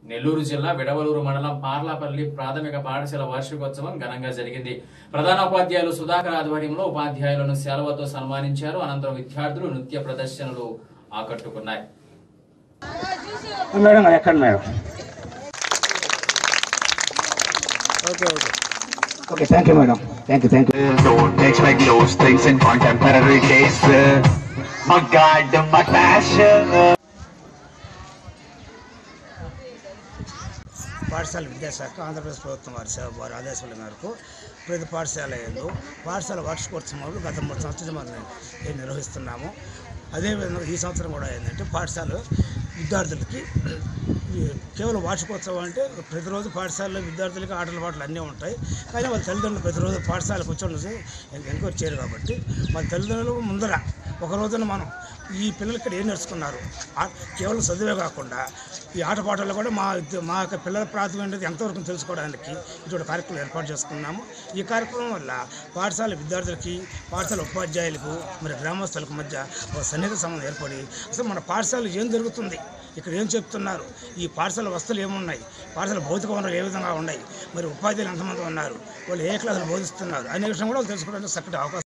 నెల్లూరు జిల్లా విడవలూరు మండలం పార్లాపల్లి ప్రాథమిక పాఠశాల వార్షికోత్సవం ఘనంగా జరిగింది ప్రధానోపాధ్యాయులు సుధాకర్ ఆధ్వర్యంలో ఉపాధ్యాయులను సెలవుతో సన్మానించారు అనంతరం విద్యార్థులు నృత్య ప్రదర్శనలు ఆకట్టుకున్నాయి మేడం ఎక్కడ madam okay thank you madam thank you thank you Don't text like those things in contemporary days. My God, my passion. పాఠశాల విద్యాశాఖ ఆంధ్రప్రదేశ్ ప్రభుత్వం వారి సేవ వారి ఆదేశాల మేరకు ప్రతి పాఠశాల ఎందు పాఠశాల వార్షికోత్సవాలు గత మూడు సంవత్సరాల మనం మేము నిర్వహిస్తున్నాము అదేవిధంగా ఈ సంవత్సరం కూడా ఏంటంటే పాఠశాల విద్యార్థులకి ఈ కేవలం వార్షికోత్సవం అంటే ప్రతిరోజు పాఠశాలలో విద్యార్థులకి ఆటల పాటలు అన్నీ ఉంటాయి కానీ వాళ్ళ తల్లిదండ్రులు ప్రతిరోజు పాఠశాలకు వచ్చి ఎంక్వైరీ చేయరు కాబట్టి వాళ్ళ తల్లిదండ్రులు ముందర ఒక రోజున మనం ఈ పిల్లలు ఇక్కడ ఏం నేర్చుకున్నారు ఆ- కేవలం చదివే కాకుండా ఈ ఆటపాటలు కూడా మా విద్య- మా యొక్క పిల్లల ప్రాథమిక అనేది ఎంతవరకు తెలుసుకోవడానికి ఇటువంటి కార్యక్రమం ఏర్పాటు చేసుకున్నాము ఈ కార్యక్రమం వల్ల పాఠశాల విద్యార్థులకి పాఠశాల ఉపాధ్యాయులకు మరి గ్రామస్తులకు మధ్య ఒక సన్నిహిత సంబంధం ఏర్పడి అసలు మన పాఠశాలలో ఏం జరుగుతుంది ఇక్కడ ఏం చెప్తున్నారు ఈ పాఠశాల వస్తువులు ఏమున్నాయి పాఠశాల భౌతిక వనరులు ఏ విధంగా ఉన్నాయి మరి ఉపాధ్యాయులు ఎంతమంది ఉన్నారు వాళ్ళు ఏ క్లాసులు బోధిస్తున్నారు అనే విషయం కూడా వాళ్ళు తెలుసుకోవడానికి చక్కటి అవకాశం